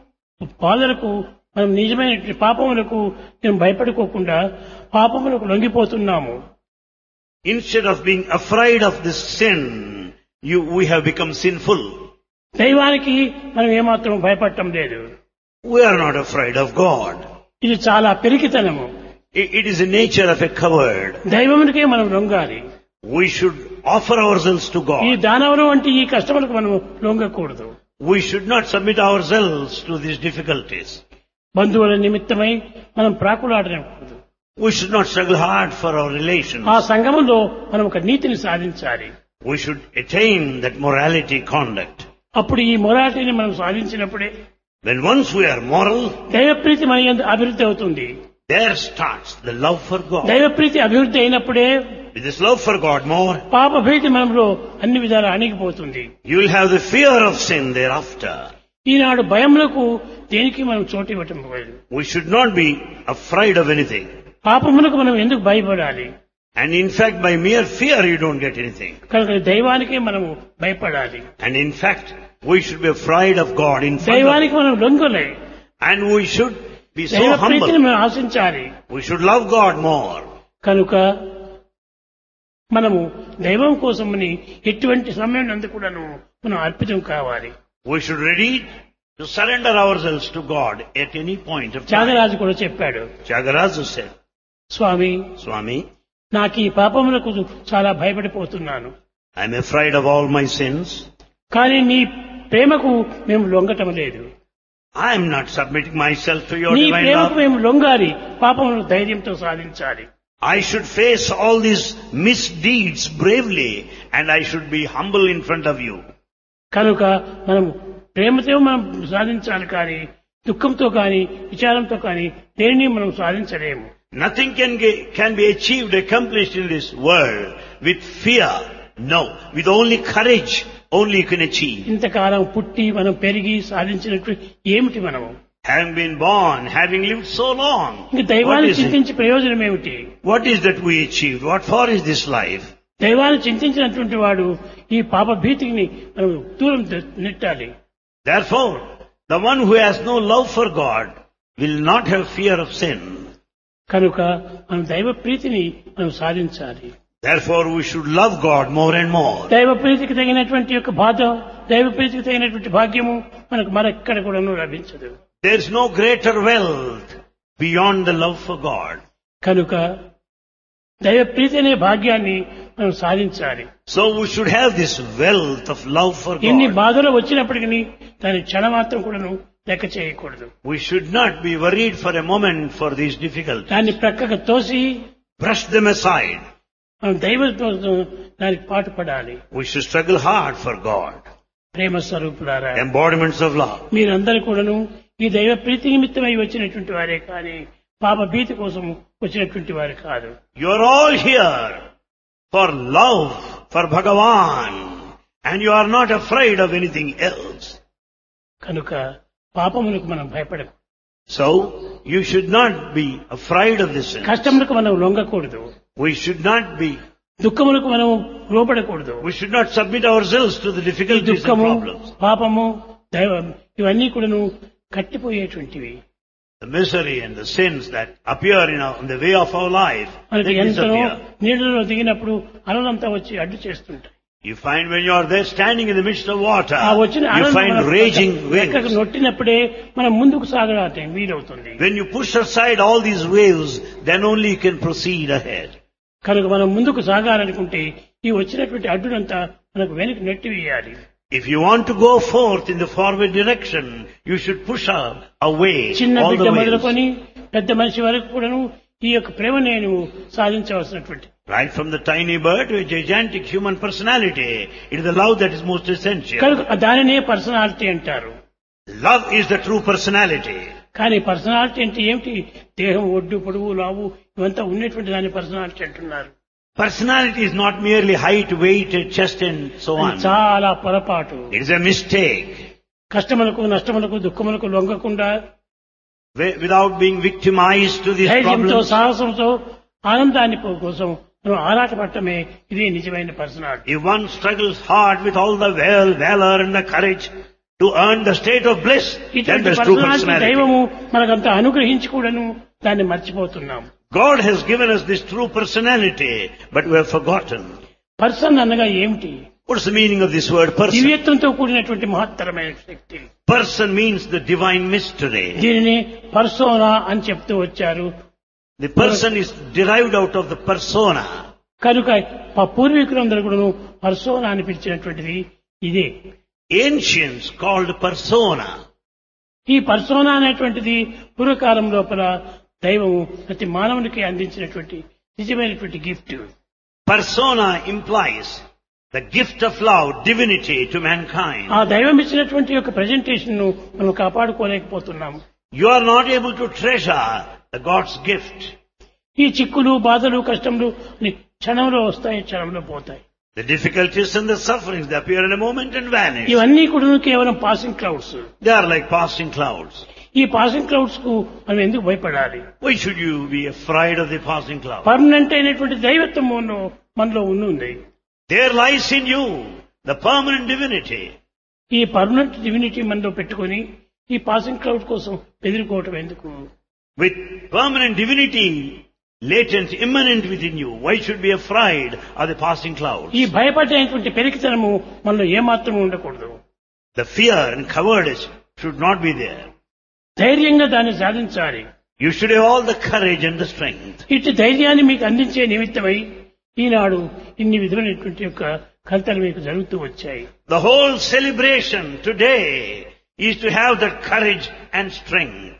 బాధలకు మనం నిజమైన పాపములకు మేము భయపడుకోకుండా పాపములకు లొంగిపోతున్నాము Instead of being afraid of this sin, you, we have become sinful. దైవానికి మనం ఏమాత్రం భయపడటం లేదు We are not afraid of God. ఇది చాలా పెరిగితనము I- It is the nature of a coward. దైవమునికే మనం లొంగాలి We should offer ourselves to ఈ God. దానవరం వంటి ఈ కష్టములకు మనం లొంగకూడదు We should not submit ourselves to these difficulties. బంధువుల నిమిత్తమై మనం ప్రాకులాడకూడదు We should not struggle hard for our relations. ఆ సంఘములో మనం ఒక నీతిని సాధించాలి We should attain that morality conduct. అప్పుడు ఈ మొరాటిని మనం సాధించినప్పుడే When once we are moral, దైవప్రీతి మన యందు అభివృద్ధి అవుతుంది there starts the love for God. దైవప్రీతి అభివృద్ధి అయినప్పుడే With this love for God more, పాప భీతి మనలో అన్ని విధాలు అణిగిపోతుంది you will have the fear of sin thereafter. ఈనాడు భయములకు దేనికి మనం చోటు ఇవ్వటం లేదు We should not be afraid of anything. పాపములకు మనం ఎందుకు భయపడాలి And in fact, by mere fear, you don't get anything. కనుక దైవానికే మనము భయపడాలి And in fact, we should be afraid of God in front of దైవానికి మనం లొంగలే And we should be so దైవ ప్రీతిని humble. మనం ఆశించాలి We should love God more. కనుక మనము దైవం కోసమని ఎటువంటి సమయం నందు కూడాను మనం అర్పితం కావాలి We should ready to surrender ourselves to God at any point of time. Tyagaraju కూడా చెప్పాడు Tyagaraja said, స్వామి Swami, నాకు ఈ పాపములకు చాలా భయపడిపోతున్నాను I'm afraid of all my sins. కానీ నీ ప్రేమకు మేము లొంగటం లేదు I'm not submitting myself to your నీ divine ప్రేమకు love. మేము లొంగాలి పాపమును ధైర్యంతో సాధించాలి I should face all these misdeeds bravely and I should be humble in front of you. కనుక మనం ప్రేమతో మనం సాధించాలి కానీ దుఃఖంతో కానీ విచారంతో కానీ దేనిని మనం సాధించలేము Nothing can, ge- can be achieved, accomplished in this world with fear. No. With only courage, only you can achieve. ఇంతకాలం పుట్టి మనం పెరిగి సాధించినట్టు ఏమిటి మనము Having been born, having lived so long, ఇంక what దైవాన్ని is, it? చింతించి ప్రయోజనం ఏమిటి what is that we achieved? What for is this life? దైవాన్ని చింతించినటువంటి వాడు ఈ పాప భీతిని మనం దూరం తె- నెట్టాలి Therefore, the one who has no love for God will not have fear of sin. కనుక మనం దైవ ప్రీతిని మనం సాధించాలి Therefore, we should love God more and more. దైవ ప్రీతికి తగినటువంటి యొక్క బాధ దైవ ప్రీతికి తగినటువంటి భాగ్యము మనకు మరెక్కడ కూడాను లభించదు There is no greater wealth beyond the love for God. కనుక దైవ ప్రీతి అనే భాగ్యాన్ని మనం సాధించాలి So we should have this wealth of love for ఎన్ని God. బాధలు వచ్చినప్పటికీ దాని క్షణమాత్రం కూడాను లెక్క చేయకూడదు We should not be worried for a moment for these difficulties. దాన్ని ప్రక్కకు తోసి Brush them aside. మనం దైవ దానికి పాటు పడాలి We should struggle hard for God. ప్రేమ స్వరూపులారా Embodiments of love. మీరందరూ కూడాను ఈ దైవ ప్రీతి నిమిత్తమై వచ్చినటువంటి వారే కానీ పాప భీతి కోసం వచ్చినటువంటి వారు కాదు You are all here for love for Bhagavan. And you are not afraid of anything else. కనుక పాపములకు మనం భయపడకు So, you should not be afraid of this sin. కష్టములకు మనం లొంగకూడదు We should not be, దుఃఖములకు మనం లోపడకూడదు we should not submit ourselves to the ఈ difficulties and దుఃఖము problems. పాపము దైవం ఇవన్నీ కూడాను కట్టిపోయేటువంటివి The misery and the sins that appear in, our, in the way of our life, మనకి they ఎంతనో disappear. నీళ్ళలో దిగినప్పుడు అలలంతా వచ్చి అడ్డు చేస్తుంటాయి You find when you are there standing in the midst of water, ఆ వచ్చిన you అలలు find మన raging లెక్కకు waves. నొట్టినప్పుడే మనం ముందుకు సాగడానికి వీలవుతుంది When you push aside all these waves, then only you can proceed ahead. కనుక మనం ముందుకు సాగాలనుకుంటే ఈ వచ్చినటువంటి అడ్డునంతా మనకు వెనక్కి నెట్టి వేయాలి If you want to go forth in the forward direction, you should push up away చిన్న all బిడ్డ the waves. మొదలుకొని పెద్ద మనిషి వరకు కూడాను ఈ యొక్క ప్రేమ నేను సాధించవలసినటువంటి Right from the tiny bird to a gigantic human personality, it is the love that is most essential. కనుక దానినే పర్సనాలిటీ అంటారు Love is the true personality. కానీ పర్సనాలిటీ అంటే ఏమిటి దేహం ఒడ్డు పొడవు లావు ఇవంతా ఉన్నటువంటి దాని పర్సనాలిటీ అంటున్నారు Personality is not merely height, weight, chest and so అది on. చాలా పొరపాటు It is a mistake. కష్టములకు నష్టములకు దుఃఖములకు లొంగకుండా Wi- Without being victimized to these ధైర్యంతో problems, సాహసంతో ఆనందాన్ని పో- కోసం మనం ఆరాటపడటమే ఇదే నిజమైన personality if one struggles hard with all the val- valor and the courage to earn the state of bliss, then ఇటువంటి there's true పర్సనాలిటీ personality. దైవము మనకంతా అనుగ్రహించి కూడాను దాన్ని మర్చిపోతున్నాం God has given us this true personality, but we have forgotten. Person అనగా ఏమిటి What's the meaning of this word person? దివ్యత్వంతో కూడినటువంటి మహత్తరమైన శక్తి Person means the divine mystery. దీనిని పర్సోనా అని చెప్తూ వచ్చారు The person is derived out of the persona. కనుక మా పూర్వీకులందరూ కూడాను పర్సోనా అని పిలిచినటువంటిది ఇదే Ancients called persona. ఈ పర్సోనా అనేటువంటిది పూర్వకాలం లోపల దైవము ప్రతి మానవునికి అందించినటువంటి నిజమైనటువంటి gift Persona implies the gift of love, divinity to mankind. ఆ దైవం ఇచ్చినటువంటి యొక్క ప్రజెంటేషన్ ను మనం కాపాడుకోలేకపోతున్నాము You are not able to treasure the God's gift. ఈ చిక్కులు బాధలు కష్టములు అన్ని క్షణంలో వస్తాయి క్షణంలో పోతాయి The difficulties and the sufferings, they appear in a moment and vanish. ఇవన్నీ కూడా కేవలం passing clouds They are like passing clouds. ఈ పాసింగ్ క్లౌడ్స్ కు మనం ఎందుకు భయపడాలి Why should you be afraid of the passing cloud? Permanent అయినటువంటి దైవత్వం మనలో మనలో ఉంది There lies in you the permanent divinity. ఈ పర్మనెంట్ డివినిటీ మనలో పెట్టుకొని ఈ పాసింగ్ క్లౌడ్ కోసం ఎదుర్కోవటం ఎందుకు With permanent divinity latent, immanent within you, why should be afraid of the passing clouds? ఈ భయపడేటువంటి పెరికితనము మనలో ఏమాత్రము ఉండకూడదు The fear and cowardice should not be there. ధైర్యంగా దాన్ని సాధించాలి You should have all the courage and the strength. ఇట్టి ధైర్యాన్ని మీకు అందించే నిమిత్తమై ఈనాడు ఇన్ని విధమైనటువంటి యొక్క కవితలు మీకు జరుగుతూ వచ్చాయి The whole celebration today is to have that courage and strength.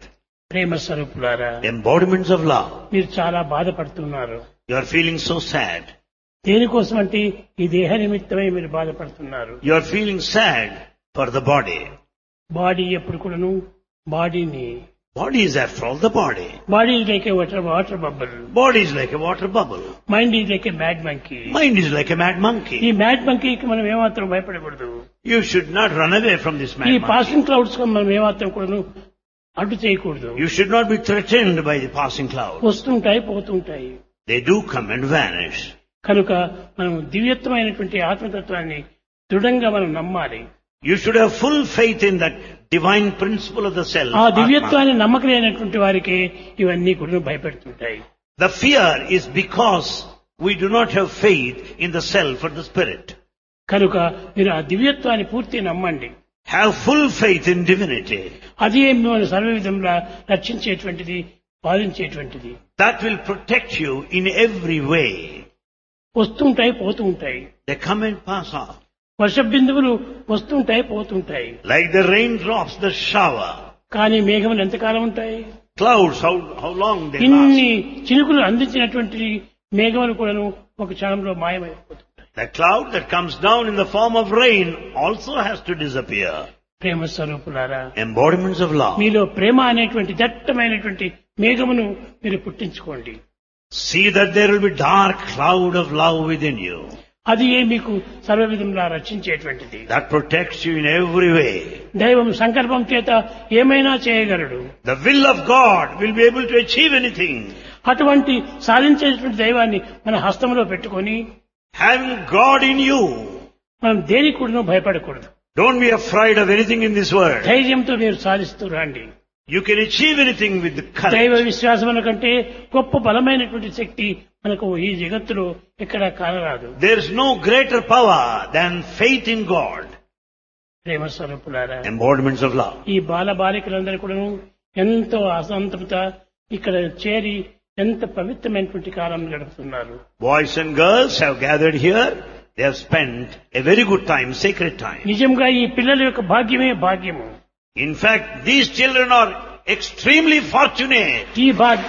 ప్రేమ స్వరూపులారా embodiments of love. మీరు చాలా బాధపడుతున్నారు You are feeling so sad. దేనికోసం అంటే ఈ దేహ నిమిత్తమై మీరు బాధపడుతున్నారు You are feeling sad for the body. Body ఎప్పుడు కూడాను బాడీని Body is after all the body. Body is like a water water bubble Body is like a water bubble. Mind is like a mad monkey Mind is like a mad ఈ monkey. Mad మంకీకి మనం ఏమాత్రం భయపడకూడదు You should not run away from this ఈ mad monkey. Passing clouds మనం ఏమాత్రం కూడాను అడ్డు చేయకూడదు You should not be threatened by the passing cloud. వస్తుంటాయి పోతుంటాయి They do come and vanish. కనుక మనం దివ్యత్వమైనటువంటి ఆత్మతత్వాన్ని దృఢంగా మనం నమ్మాలి You should have full faith in that divine principle of the self. ఆ Atma. దివ్యత్వాన్ని నమ్మకలేనటువంటి వారికి ఇవన్నీ కూడా భయపెడుతుంటాయి The fear is because we do not have faith in the self or the spirit. కనుక మీరు ఆ దివ్యత్వాన్ని పూర్తి నమ్మండి Have full faith in divinity. అది మిమ్మల్ని సర్వ విధంగా రక్షించేటువంటిది పాలించేటువంటిది That will protect you in every way. వస్తుంటాయి పోతూ ఉంటాయి They come and pass off. వర్ష బిందువులు వస్తుంటాయి పోతుంటాయి Like the raindrops, the shower. కానీ మేఘములు ఎంతకాలం ఉంటాయి Clouds, how, how long they last. ఇన్ని చినుకులు అందించినటువంటి మేఘములు కూడాను ఒక క్షణంలో మాయమైపోతుంటాయి The cloud that comes down in the form of rain also has to disappear. ప్రేమ స్వరూపులారా Embodiments of love. మీలో ప్రేమ అనేటువంటి దట్టమైనటువంటి మేఘమును మీరు పుట్టించుకోండి See that there will be dark cloud of love within you. అది ఏ మీకు సర్వ విధంగా రక్షించేటువంటిది That protects you in every way. దైవం సంకల్పం చేత ఏమైనా చేయగలడు The will of God will be able to achieve anything. అటువంటి సాధించేటువంటి దైవాన్ని మన హస్తంలో పెట్టుకొని Having God in you, మనం దేనికి కూడా భయపడకూడదు don't be afraid of anything in this world. ధైర్యంతో మీరు సాధిస్తూ రండి You can achieve anything with the దైవ courage. విశ్వాసం కంటే గొప్ప బలమైనటువంటి శక్తి మనకు ఈ జగత్తులో ఎక్కడ కానరాదు There is no greater power than faith in God. ప్రేమ స్వరూపులారా Embodiments of love. ఈ బాల బాలికలందరూ కూడాను ఎంతో అసంతృత ఇక్కడ చేరి ఎంత పవిత్రమైనటువంటి కాలం గడుపుతున్నారు Boys and girls have gathered here. They have spent a very good time, sacred time. నిజంగా ఈ పిల్లల యొక్క భాగ్యమే భాగ్యము In fact, these children are extremely fortunate. ఈ భాగ్య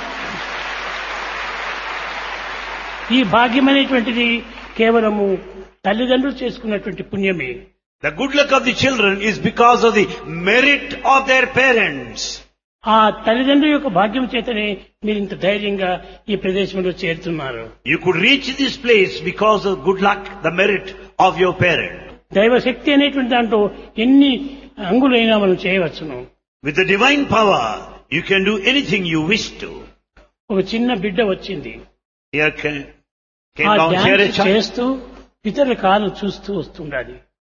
ఈ భాగ్యం అనేటువంటిది కేవలము తల్లిదండ్రులు చేసుకున్నటువంటి పుణ్యమే The good luck of the children is because of the merit of their parents. ఆ తల్లిదండ్రుల యొక్క భాగ్యం చేతనే మీరు ఇంత ధైర్యంగా ఈ ప్రదేశంలో చేరుతున్నారు You could reach this place because of good luck, the merit of your parent. దైవశక్తి అనేటువంటి దాంట్లో ఎన్ని అంగులైనా మనం చేయవచ్చును With the divine power, you can do anything you wish to. ఒక చిన్న బిడ్డ వచ్చింది Here came, ఆ came down here a dance child. చేస్తూ ఇతరుల కాలం చూస్తూ వస్తుండాలి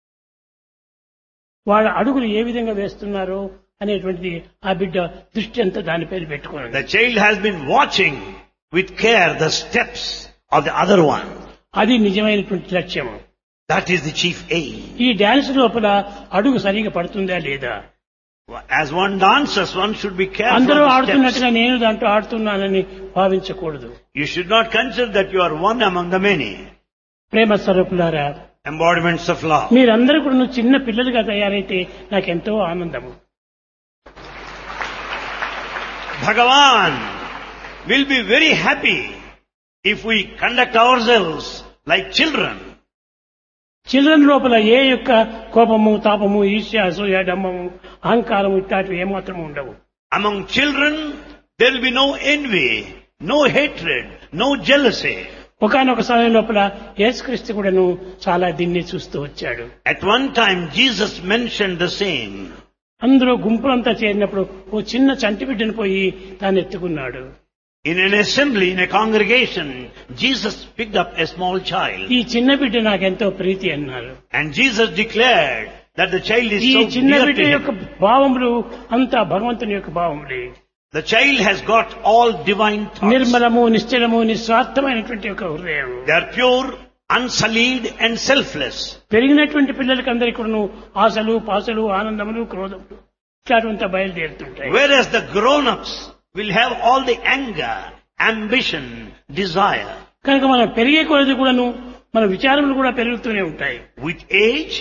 వాళ్ళ అడుగులు ఏ విధంగా వేస్తున్నారో అనేటువంటిది ఆ బిడ్డ దృష్టి అంతా దానిపైన పెట్టుకున్నది The child has been watching with care the steps of the other one. అది నిజమైనటువంటి లక్ష్యము That is the chief aim. ఈ డ్యాన్స్ లోపల అడుగు సరిగా పడుతుందా లేదా As one dances, one should be careful అందరూ of the steps. ఆడుతున్నట్టుగా నేను దాంట్లో ఆడుతున్నానని భావించకూడదు You should not consider that you are one among the many. ప్రేమ స్వరూపులారా Embodiments of love. మీరందరూ కూడా చిన్న పిల్లలుగా తయారైతే నాకెంతో ఆనందము Bhagavan will be very happy if we conduct ourselves like children. Children లోపల ఏ యొక్క కోపము తాపము ఈర్ష్య అసూయ డమ్మము అహంకారము ఇట్లాంటివి ఏమాత్రం ఉండవు Among children, there will be no envy, no hatred, no jealousy. ఒకనొక సమయం లోపల యేసుక్రీస్తు కూడాను చాలా దీన్ని చూస్తూ వచ్చాడు At one time, Jesus mentioned the same. అందరూ గుంపులంతా చేరినప్పుడు ఓ చిన్న చంటి బిడ్డను పోయి తాను ఎత్తుకున్నాడు In an assembly, in a congregation, Jesus picked up a small child. ఈ చిన్న బిడ్డ నాకెంతో ప్రీతి అన్నారు And Jesus declared that the child is ఈ so చిన్న dear బిడ్డ to యొక్క him. భావములు అంతా భగవంతుని యొక్క భావములే The child has got all divine thoughts. నిర్మలము నిశ్చలము నిస్వార్థమైనటువంటి ఒక హృదయం They are pure, unsullied and selfless. పెరిగినటువంటి పిల్లలకి అందరికీ కూడాను ఆశలు పాసలు ఆనందములు క్రోధములు ఇట్లాంటివంతా బయలుదేరుతుంటాయి Whereas the grown-ups will have all the anger, ambition, desire. కనుక మనం పెరిగే కొలది కూడాను మన విచారములు కూడా పెరుగుతూనే ఉంటాయి With age,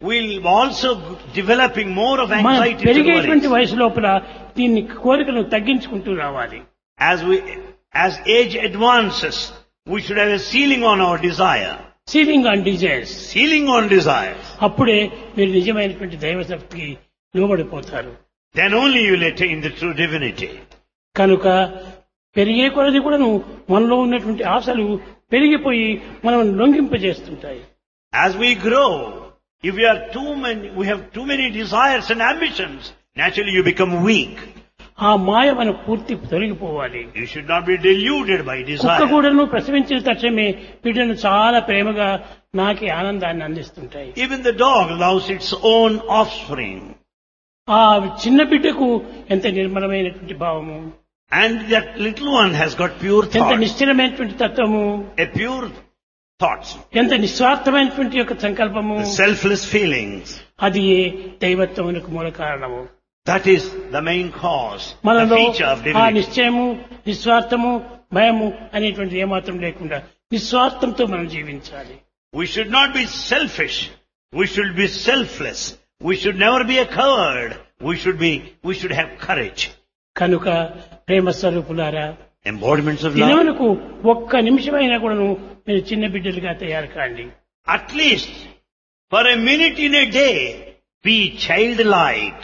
we'll also developing more of మనం anxiety and పెరిగేటువంటి worries. వయసు లోపల దీన్ని కోరికను తగ్గించుకుంటూ రావాలి As we, as age advances, we should have a ceiling on our desire. Ceiling on desires Ceiling on desires. అప్పుడే మీరు నిజమైనటువంటి దైవశక్తికి లోబడిపోతారు Then only you will attain the true divinity. కనుక పెరిగే కొలది కూడాను మనలో ఉన్నటువంటి ఆశలు పెరిగిపోయి మనం లొంగింపజేస్తుంటాయి As we grow, if we are too many, we have too many desires and ambitions, naturally you become weak. ఆ మాయ మన పూర్తి తొలగిపోవాలి You should not be deluded by కుక్క desire. కూడాను ప్రసవించిన తక్షణమే బిడ్డను చాలా ప్రేమగా నాకి ఆనందాన్ని అందిస్తుంటాయి Even the dog loves its own offspring. ఆ చిన్న బిడ్డకు ఎంత నిర్మలమైనటువంటి భావము And that little one has got pure ఎంత thoughts, నిశ్చలమైనటువంటి తత్వము a pure thoughts, ఎంత నిస్వార్థమైనటువంటి యొక్క సంకల్పము the selfless feelings. అది ఏ దైవత్వమునకు మూల కారణము That is the main cause, the మనలో feature of ఆ divinity. నిశ్చయము నిస్వార్థము భయము అనేటువంటిది ఏమాత్రం లేకుండా నిస్వార్థంతో మనం జీవించాలి We should not be selfish. We should be selfless. We should never be a coward. We should be, we should have courage. కనుక ప్రేమ స్వరూపులారా Embodiments of love. దినమునకు ఒక్క నిమిషమైనా కూడాను మీరు చిన్న బిడ్డలుగా తయారు కాండి At least for a minute in a day, be childlike.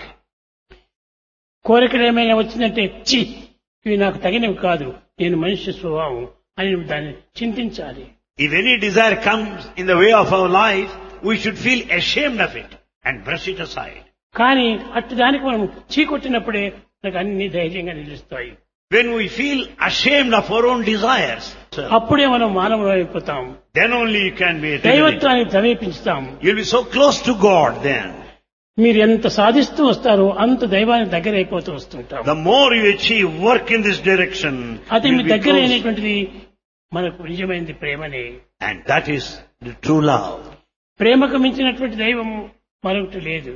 కోరికలు ఏమైనా వచ్చిందంటే చి ఇవి నాకు తగినవి కాదు నేను మనిషి స్వభావం అని నువ్వు దాన్ని చింతించాలి If any desire comes in the way of our life, we should feel ashamed of it and brush it aside. కానీ అట్టి దానికి మనం చీకొట్టినప్పుడే మనకు అన్ని ధైర్యంగా నిలుస్తాయి When we feel ashamed of our own desires, అప్పుడే మనం మానవులు అయిపోతాం then only you can be a divinity. దైవత్వాన్ని సమీపించుతాం You'll be so close to God then. మీరు ఎంత సాధిస్తూ వస్తారో అంత దైవానికి దగ్గర అయిపోతూ వస్తుంటాం The more you achieve work in this direction, అది మీ you'll be దగ్గర close. అయినటువంటిది మనకు నిజమైనది ప్రేమనే and that is the true love. ప్రేమకు మించినటువంటి దైవము మరొకటి లేదు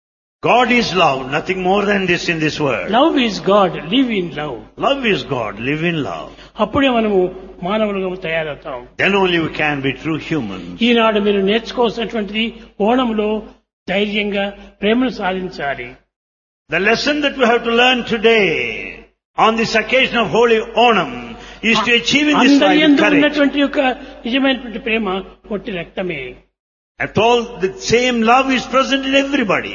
God is love, nothing more than this in this world. Love is God live in love Love is God, live in love. అప్పుడే మనము మానవులుగా తయారవుతాం Then only we can be true humans. ఈనాడు మీరు నేర్చుకోవాల్సినటువంటిది ఓణంలో ధైర్యంగా ప్రేమను సాధించాలి The lesson that we have to learn today on this occasion of Holy Onam is to achieve in this అందరి life యందు courage. ఉన్నటువంటి యొక్క నిజమైనటువంటి ప్రేమ ఒట్టి రక్తమే After all, the same love is present in everybody.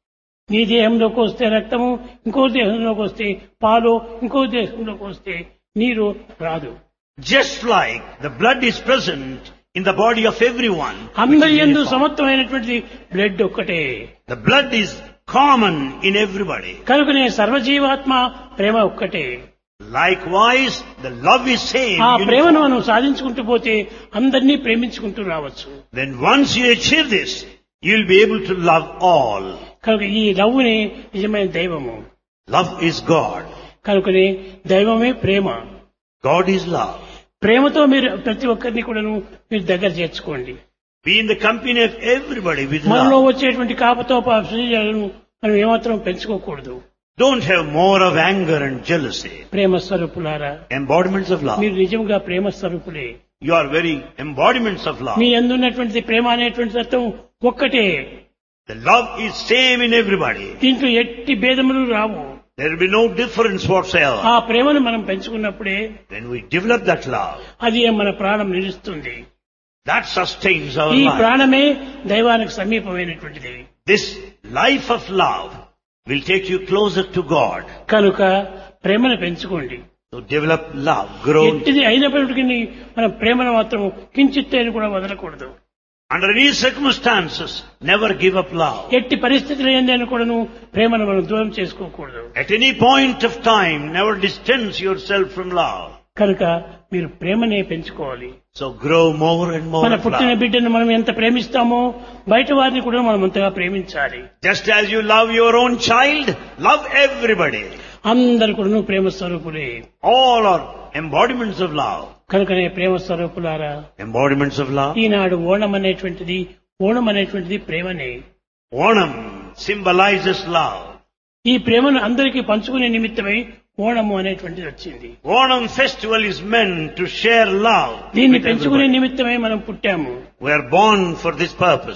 నీ దేహంలోకి వస్తే రక్తము ఇంకో దేహంలోకి వస్తే పాలు ఇంకో దేహంలోకి వస్తే నీరు రాదు Just like the blood is present in the body of everyone. which అందరి is ఎందు uniform. సమత్వమైనటువంటి బ్లడ్ ఒక్కటే The blood is common in everybody. కనుకనే సర్వజీవాత్మ ప్రేమ ఒక్కటే Likewise, the love is same. ఆ ప్రేమను uniform. మనం సాధించుకుంటూ పోతే అందరినీ ప్రేమించుకుంటూ రావచ్చు Then once you achieve this, you'll be able to love all. కనుక ఈ లవ్వునే నిజమైన దైవము Love is God. కనుకనే దైవమే ప్రేమ God is love. ప్రేమతో మీరు ప్రతి ఒక్కరిని కూడాను మీరు దగ్గర చేర్చుకోండి Be in the company of everybody with మనలో love. వచ్చేటువంటి కాపతోపాలను మనం ఏమాత్రం పెంచుకోకూడదు Don't have more of anger and jealousy. ప్రేమ స్వరూపులారా Embodiments of love. మీరు నిజంగా ప్రేమ స్వరూపులే You are very embodiments of love. మీ అందున్నటువంటి ప్రేమ అనేటువంటి తత్వం ఒక్కటే The love is same in everybody. దీంట్లో ఎట్టి భేదములు రావు There will be no difference whatsoever. ఆ ప్రేమను మనం పెంచుకున్నప్పుడే When we develop that love, అది మన ప్రాణం నిలుస్తుంది that sustains our ఈ life. ప్రాణమే దైవానికి సమీపమైనటువంటిది This life of love will take you closer to God. కనుక ప్రేమను పెంచుకోండి So develop love, grow. ఎట్టిది అయినప్పటికీ మనం ప్రేమను మాత్రం కించిత్తేని కూడా వదలకూడదు Under any circumstances, never give up love. ఎట్టి పరిస్థితులు ఏందని కూడాను ప్రేమను మనం దూరం చేసుకోకూడదు At any point of time, never distance yourself from love. కనుక మీరు ప్రేమనే పెంచుకోవాలి So grow more and more మన of పుట్టిన love. బిడ్డను మనం ఎంత ప్రేమిస్తామో బయట వారిని కూడా మనం అంతగా ప్రేమించాలి Just as you love your own child, love everybody. అందరు కూడా ప్రేమ స్వరూపులే All are embodiments of love. కనుకనే ప్రేమ స్వరూపులారా Embodiments of love. ఈనాడు ఓణం అనేటువంటిది ఓణం అనేటువంటిది ప్రేమనే Onam symbolizes love. ఈ ప్రేమను అందరికీ పంచుకునే నిమిత్తమై ఓణము అనేటువంటిది వచ్చింది Onam festival is meant to share love. దీన్ని with పెంచుకునే everybody. నిమిత్తమై మనం పుట్టాము We are born for this purpose.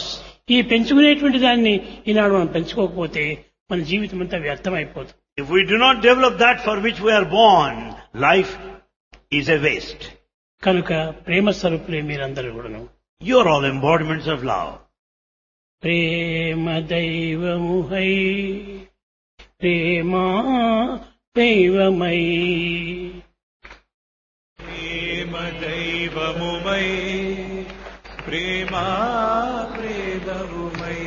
ఈ పెంచుకునేటువంటి దాన్ని ఈనాడు మనం పెంచుకోకపోతే మన జీవితం అంతా వ్యర్థమైపోతుంది If we do not develop that for which we are born, life is a waste. కనుక ప్రేమ స్వరూపులే మీరందరూ కూడాను You are all embodiments of love. ప్రేమ దైవము హై ప్రేమా దైవమై ప్రేమ దైవముమై ప్రేమా ప్రేమముమై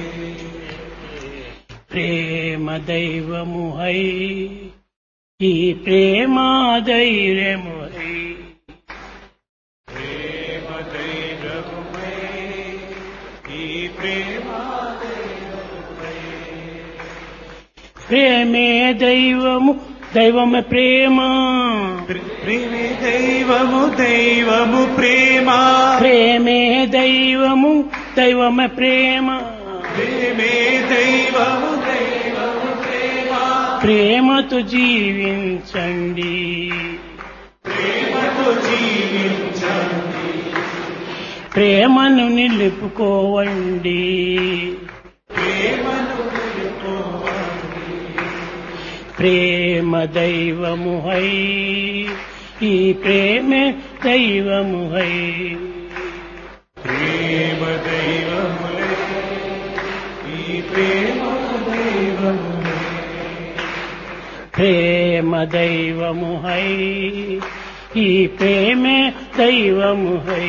ప్రేమ దైవము హై ఈ ప్రేమా ధైర్యము హై ప్రేమ దైవముమై ఈ ప్రేమ ప్రేమే దైవము దైవమే ప్రేమ ప్రేమే దైవము దైవము ప్రేమ ప్రేమే దైవము దైవమే ప్రేమ ప్రేమే దైవము దైవము ప్రేమ ప్రేమతో జీవించండి ప్రేమతో జీవించండి ప్రేమను నిలుపుకోవండి ప్రేమను ప్రేమ దైవము హై ఈ ప్రేమే దైవము హై ప్రేమ దైవములే ఈ ప్రేమ దైవములే ప్రేమ దైవము హై ఈ ప్రేమే దైవము హై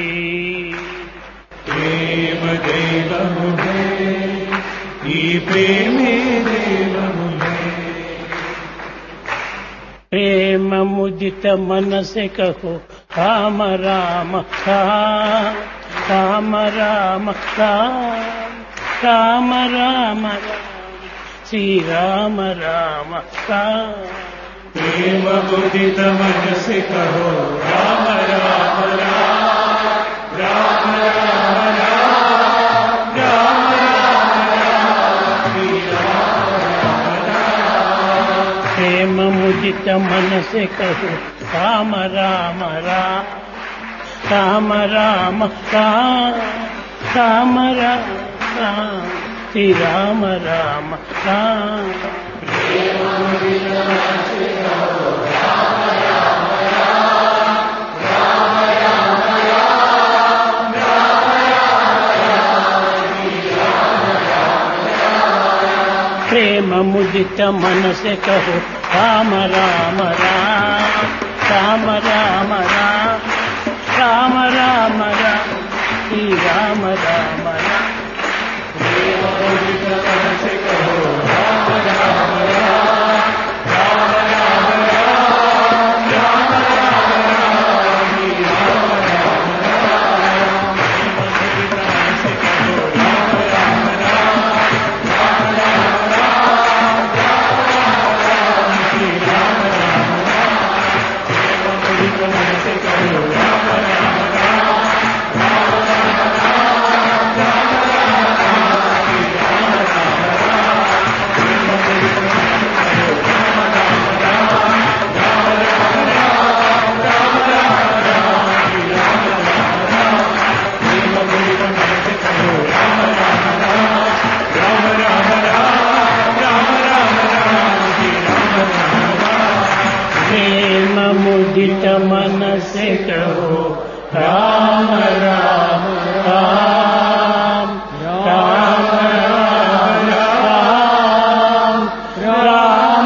ప్రేమ దైవములే ఈ ప్రేమే దైవములే ప్రేమ ముదిత మనసె కహో రామ రామ రామ రామ రామ రామ రామ రామ రామ శ్రీరామ రామ రామ ప్రేమ ముదిత మనసి కహో రామ రామ రామ రామ రామ రామ రామ ప్రేమ ముదిత మనసె కహో రామ రామ రామ రామ రామ రామ రామ రామ రామ శ్రీరామ రామ రామ ప్రేమ ముదిత మనసె కహో రామ రామ రామ రామ రామ రామ రామ రామ రామ శ్రీ రామ రామ రామ ప్రేమ ముదిత మనసె కహో రామ రామ రామ రామ రామ రామ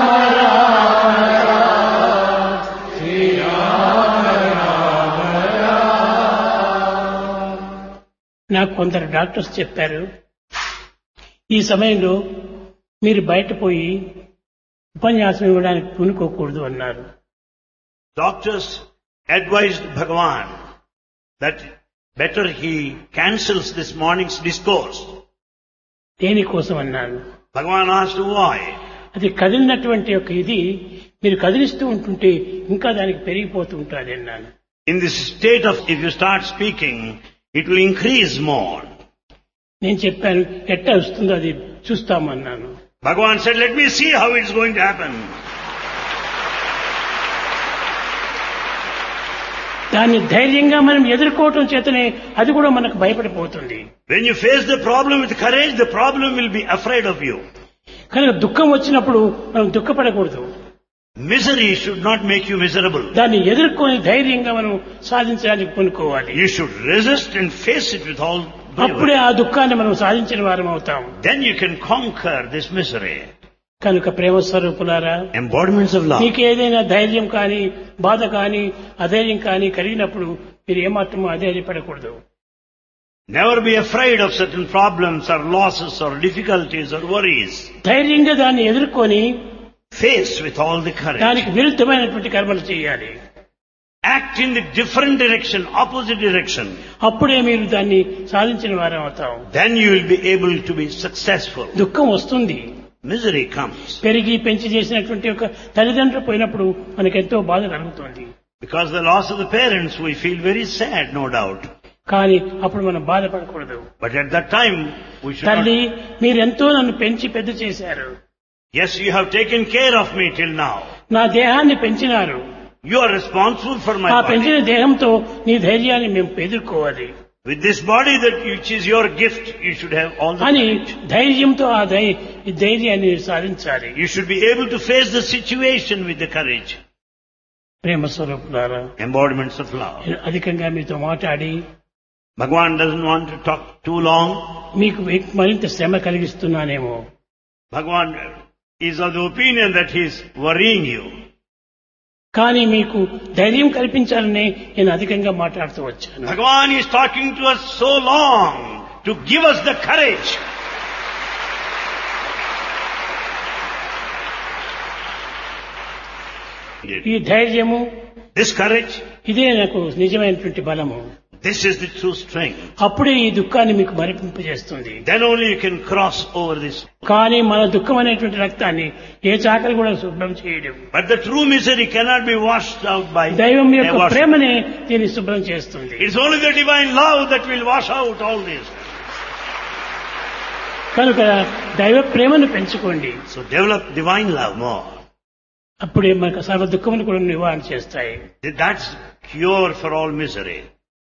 నాకు కొందరు డాక్టర్స్ చెప్పారు ఈ సమయంలో మీరు బయట పోయి ఉపన్యాసం ఇవ్వడానికి పూనుకోకూడదు అన్నారు Doctors advised Bhagavan that better he cancels this morning's discourse. దేనికోసం అన్నాను Bhagavan asked why. అది కదిలినటువంటి ఒక ఇది మీరు కదిలిస్తూ ఉంటుంటే ఇంకా దానికి పెరిగిపోతూ ఉంటుంది అన్నాను In this state of, if you start speaking, it will increase more. నేను చెప్పాను ఎట్ట వస్తుందో అది చూస్తామన్నాను Bhagavan said, let me see how it's going to happen. దాన్ని ధైర్యంగా మనం ఎదుర్కోవటం చేతనే అది కూడా మనకు భయపడిపోతుంది When you face the problem with courage, the problem will be afraid of you. కనుక దుఃఖం వచ్చినప్పుడు మనం దుఃఖపడకూడదు Misery should not make you miserable. దాన్ని ఎదుర్కొని ధైర్యంగా మనం సాధించడానికి కొనుక్కోవాలి You should resist and face it with all అప్పుడే bravery. ఆ దుఃఖాన్ని మనం సాధించిన వారం అవుతాం Then you can conquer this misery. కనుక ప్రేమ స్వరూపులారా Embodiments of love. మీకు ఏదైనా ధైర్యం కానీ బాధ కానీ అధైర్యం కానీ కలిగినప్పుడు మీరు ఏమాత్రమో అధైర్యపడకూడదు Never be afraid of certain problems or losses or difficulties or worries. ధైర్యంగా దాన్ని ఎదుర్కొని Face with all the courage. దానికి విరుద్ధమైనటువంటి కర్మలు చేయాలి Act in the different direction, opposite direction. అప్పుడే మీరు దాన్ని సాధించిన వారం అవుతాం Then you will be able to be successful. దుఃఖం వస్తుంది Misery comes. పెరిగి పెంచి చేసినటువంటి ఒక తల్లిదండ్రులు పోయినప్పుడు మనకెంతో బాధ కలుగుతుంది Because the loss of the parents, we feel very sad, no doubt. కానీ అప్పుడు మనం బాధపడకూడదు But at that time, we should తల్లి not... మీరెంతో నన్ను పెంచి పెద్ద చేశారు Yes, you have taken care of me till now. నా దేహాన్ని పెంచినారు You are responsible for my ఆ body. పెంచిన దేహంతో నీ ధైర్యాన్ని మేము ఎదుర్కోవాలి With this body that which is your gift, you should have all the అని courage. ధైర్యంతో ఆ ధై ఈ ధైర్యాన్ని సాధించాలి You should be able to face the situation with the courage. ప్రేమ స్వరూపులారా Embodiments of love. నేను అధికంగా మీతో మాట్లాడి Bhagwan doesn't want to talk too long. మీకు మరింత శ్రమ కలిగిస్తున్నానేమో Bhagwan is of the opinion that he is worrying you. కానీ మీకు ధైర్యం కల్పించాలని నేను అధికంగా మాట్లాడుతూ వచ్చాను Bhagwan is talking to us so long to give us the courage. ఈ ధైర్యము This courage, ఇదే నాకు నిజమైనటువంటి బలము this is the true strength. అప్పుడే ఈ దుఃఖాన్ని మీకు మరిపింపజేస్తుంది Then only you can cross over this. కానీ మన దుఃఖం అనేటువంటి రక్తాన్ని ఏ చాకలి కూడా శుభ్రం చేయడం But the true misery cannot be washed out by దైవం యొక్క a wash. ప్రేమనే దీన్ని శుభ్రం చేస్తుంది It's only the divine love that will wash out all this. కనుక దైవ ప్రేమను పెంచుకోండి So develop divine love more. అప్పుడే మనకు సర్వ దుఃఖములు కూడా నివారణ చేస్తాయి That's cure for all misery.